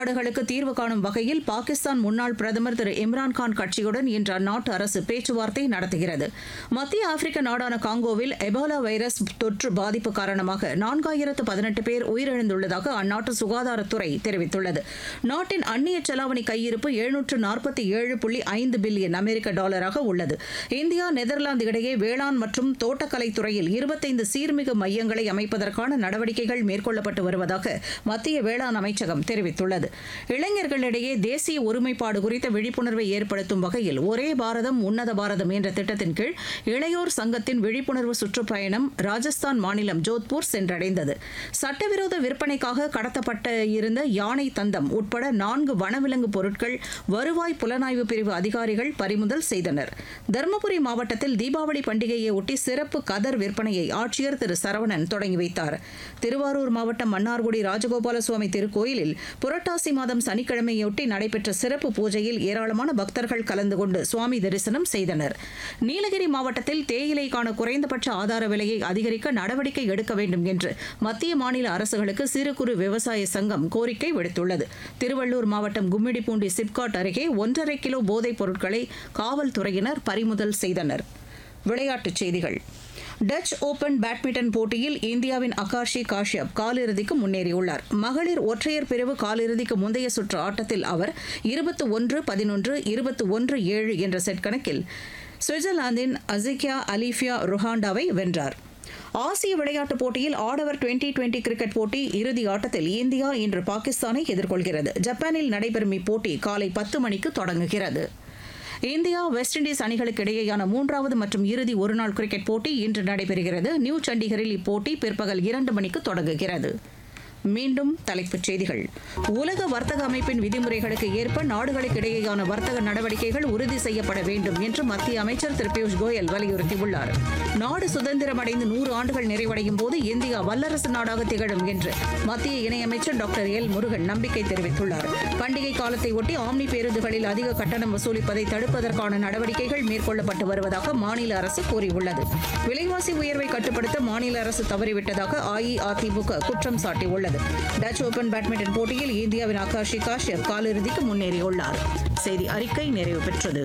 நாடுகளுக்கு தீர்வு காணும் வகையில் பாகிஸ்தான் முன்னாள் பிரதமர் திரு இம்ரான்கான் கட்சியுடன் இன்று அந்நாட்டு அரசு பேச்சுவார்த்தை நடத்துகிறது மத்திய ஆப்பிரிக்க நாடான காங்கோவில் எபோலா வைரஸ் தொற்று பாதிப்பு காரணமாக நான்காயிரத்து பதினெட்டு பேர் உயிரிழந்துள்ளதாக அந்நாட்டு சுகாதாரத்துறை தெரிவித்துள்ளது நாட்டின் அந்நிய செலாவணி கையிருப்பு எழுநூற்று நாற்பத்தி ஏழு புள்ளி ஐந்து பில்லியன் அமெரிக்க டாலராக உள்ளது இந்தியா நெதர்லாந்து இடையே வேளாண் மற்றும் தோட்டக்கலை துறையில் இருபத்தைந்து சீர்மிகு மையங்களை அமைப்பதற்கான நடவடிக்கைகள் மேற்கொள்ளப்பட்டு வருவதாக மத்திய வேளாண் அமைச்சகம் தெரிவித்துள்ளது இளைஞர்களிடையே தேசிய ஒருமைப்பாடு குறித்த விழிப்புணர்வை ஏற்படுத்தும் வகையில் ஒரே பாரதம் உன்னத பாரதம் என்ற திட்டத்தின் கீழ் இளையோர் சங்கத்தின் விழிப்புணர்வு சுற்றுப்பயணம் ராஜஸ்தான் மாநிலம் ஜோத்பூர் சென்றடைந்தது சட்டவிரோத விற்பனைக்காக கடத்தப்பட்ட இருந்த யானை தந்தம் உட்பட நான்கு வனவிலங்கு பொருட்கள் வருவாய் புலனாய்வு பிரிவு அதிகாரிகள் பறிமுதல் செய்தனர் தருமபுரி மாவட்டத்தில் தீபாவளி பண்டிகையை ஒட்டி சிறப்பு கதர் விற்பனையை ஆட்சியர் திரு சரவணன் தொடங்கி வைத்தார் திருவாரூர் மாவட்டம் மன்னார்குடி ராஜகோபால சுவாமி திருக்கோயிலில் புரட்டாசி மாதம் சனிக்கிழமையொட்டி நடைபெற்ற சிறப்பு பூஜையில் ஏராளமான பக்தர்கள் கலந்து கொண்டு சுவாமி தரிசனம் செய்தனர் நீலகிரி மாவட்டத்தில் தேயிலைக்கான குறைந்தபட்ச ஆதார விலையை அதிகரிக்க நடவடிக்கை எடுக்க வேண்டும் என்று மத்திய மாநில அரசுகளுக்கு சிறு குறு விவசாய சங்கம் கோரிக்கை விடுத்துள்ளது திருவள்ளூர் மாவட்டம் கும்மிடிப்பூண்டி சிப்காட் அருகே ஒன்றரை கிலோ போதைப் பொருட்களை காவல்துறையினர் பறிமுதல் செய்தனர் விளையாட்டுச் செய்திகள் டச் ஓபன் பேட்மிண்டன் போட்டியில் இந்தியாவின் அகாஷி காஷ்யப் காலிறுதிக்கு முன்னேறியுள்ளார் மகளிர் ஒற்றையர் பிரிவு காலிறுதிக்கு முந்தைய சுற்று ஆட்டத்தில் அவர் இருபத்து ஒன்று பதினொன்று இருபத்து ஒன்று ஏழு என்ற செட் கணக்கில் சுவிட்சர்லாந்தின் அசிக்யா அலிஃபியா ருஹாண்டாவை வென்றார் ஆசிய விளையாட்டுப் போட்டியில் ஆடவர் டுவெண்டி டுவெண்டி கிரிக்கெட் போட்டி இறுதி ஆட்டத்தில் இந்தியா இன்று பாகிஸ்தானை எதிர்கொள்கிறது ஜப்பானில் நடைபெறும் இப்போட்டி காலை பத்து மணிக்கு தொடங்குகிறது இந்தியா வெஸ்ட் இண்டீஸ் அணிகளுக்கு இடையேயான மூன்றாவது மற்றும் இறுதி ஒருநாள் கிரிக்கெட் போட்டி இன்று நடைபெறுகிறது நியூ சண்டிகரில் இப்போட்டி பிற்பகல் இரண்டு மணிக்கு தொடங்குகிறது மீண்டும் தலைப்புச் செய்திகள் உலக வர்த்தக அமைப்பின் விதிமுறைகளுக்கு ஏற்ப நாடுகளுக்கு இடையேயான வர்த்தக நடவடிக்கைகள் உறுதி செய்யப்பட வேண்டும் என்று மத்திய அமைச்சர் திரு பியூஷ் கோயல் வலியுறுத்தியுள்ளார் நாடு சுதந்திரம் அடைந்து நூறு ஆண்டுகள் நிறைவடையும் போது இந்தியா வல்லரசு நாடாக திகழும் என்று மத்திய இணையமைச்சர் டாக்டர் எல் முருகன் நம்பிக்கை தெரிவித்துள்ளார் பண்டிகை காலத்தை ஒட்டி ஆம்னி பேருந்துகளில் அதிக கட்டணம் வசூலிப்பதை தடுப்பதற்கான நடவடிக்கைகள் மேற்கொள்ளப்பட்டு வருவதாக மாநில அரசு கூறியுள்ளது விலைவாசி உயர்வை கட்டுப்படுத்த மாநில அரசு தவறிவிட்டதாக அஇஅதிமுக குற்றம் சாட்டியுள்ளது டச் ஓபன் பேட்மிண்டன் போட்டியில் இந்தியாவின் ஆகாஷி காஷ்யப் காலிறுதிக்கு முன்னேறியுள்ளார் செய்தி அறிக்கை நிறைவு பெற்றது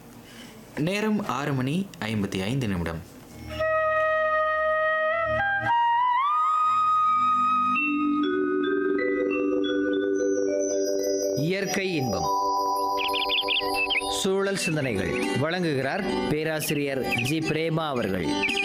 நேரம் ஆறு மணி ஐம்பத்தி ஐந்து நிமிடம் இயற்கை இன்பம் சூழல் சிந்தனைகள் வழங்குகிறார் பேராசிரியர் ஜி பிரேமா அவர்கள்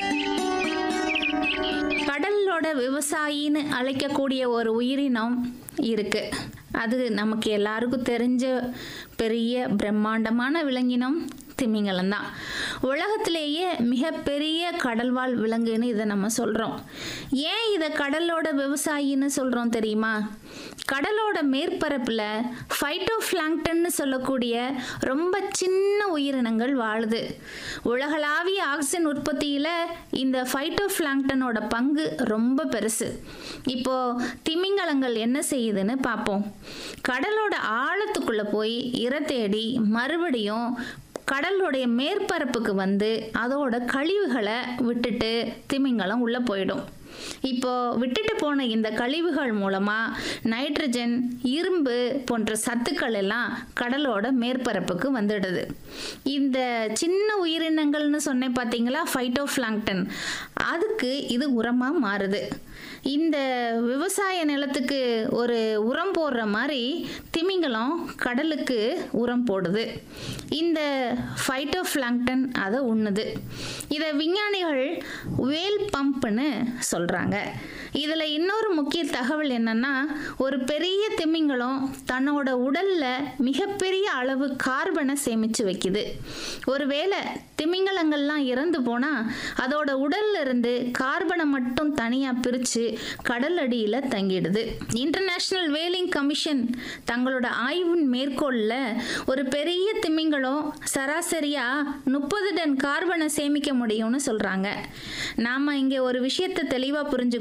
கடலோட விவசாயின்னு அழைக்கக்கூடிய ஒரு உயிரினம் இருக்கு அது நமக்கு எல்லாருக்கும் தெரிஞ்ச பெரிய பிரம்மாண்டமான விலங்கினம் திமிங்கலம் தான் உலகத்திலேயே மிகப்பெரிய கடல்வாழ் விலங்குன்னு இதை நம்ம சொல்கிறோம் ஏன் இதை கடலோட விவசாயின்னு சொல்கிறோம் தெரியுமா கடலோட மேற்பரப்பில் ஃபைட்டோஃப்ளாங்டன்னு சொல்லக்கூடிய ரொம்ப சின்ன உயிரினங்கள் வாழுது உலகளாவிய ஆக்சிஜன் உற்பத்தியில் இந்த ஃபைட்டோஃப்ளாங்டனோட பங்கு ரொம்ப பெருசு இப்போ திமிங்கலங்கள் என்ன செய்யுதுன்னு பார்ப்போம் கடலோட ஆழத்துக்குள்ளே போய் இரை தேடி மறுபடியும் கடலுடைய மேற்பரப்புக்கு வந்து அதோட கழிவுகளை விட்டுட்டு திமிங்கலம் உள்ளே போயிடும் இப்போ விட்டுட்டு போன இந்த கழிவுகள் மூலமா நைட்ரஜன் இரும்பு போன்ற சத்துக்கள் எல்லாம் கடலோட மேற்பரப்புக்கு வந்துடுது இந்த சின்ன உயிரினங்கள்னு சொன்னேன் பார்த்தீங்களா ஃபைட்டோஃப்ளாங்டன் அதுக்கு இது உரமாக மாறுது இந்த விவசாய நிலத்துக்கு ஒரு உரம் போடுற மாதிரி திமிங்கலம் கடலுக்கு உரம் போடுது இந்த ஃபைட்டோஃப்ளாங்டன் அதை உண்ணுது இதை விஞ்ஞானிகள் வேல் பம்ப்னு சொல்கிறாங்க இதில் இன்னொரு முக்கிய தகவல் என்னன்னா ஒரு பெரிய திமிங்கலம் தன்னோட உடலில் மிகப்பெரிய அளவு கார்பனை சேமித்து வைக்குது ஒருவேளை திமிங்கலங்கள்லாம் இறந்து போனால் அதோட உடல்ல இருந்து கார்பனை மட்டும் தனியாக பிரித்து கடல் அடியில் தங்கிடுது இன்டர்நேஷ்னல் வேலிங் கமிஷன் தங்களோட ஆய்வின் மேற்கோளில் ஒரு பெரிய திமிங்கலம் சராசரியாக முப்பது டன் கார்பனை சேமிக்க முடியும்னு சொல்கிறாங்க நாம் இங்கே ஒரு விஷயத்தை தெளிவாக புரிஞ்சுக்கிடணும்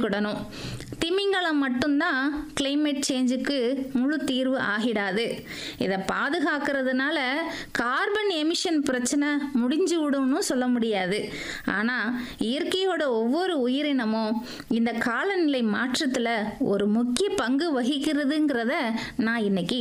திமிங்கலம் மட்டும்தான் கிளைமேட் சேஞ்சுக்கு முழு தீர்வு ஆகிடாது இதை பாதுகாக்கிறதுனால கார்பன் எமிஷன் பிரச்சனை முடிஞ்சு விடும்னு சொல்ல முடியாது ஆனால் இயற்கையோட ஒவ்வொரு உயிரினமும் இந்த காலநிலை மாற்றத்தில் ஒரு முக்கிய பங்கு வகிக்கிறதுங்கிறத நான் இன்னைக்கு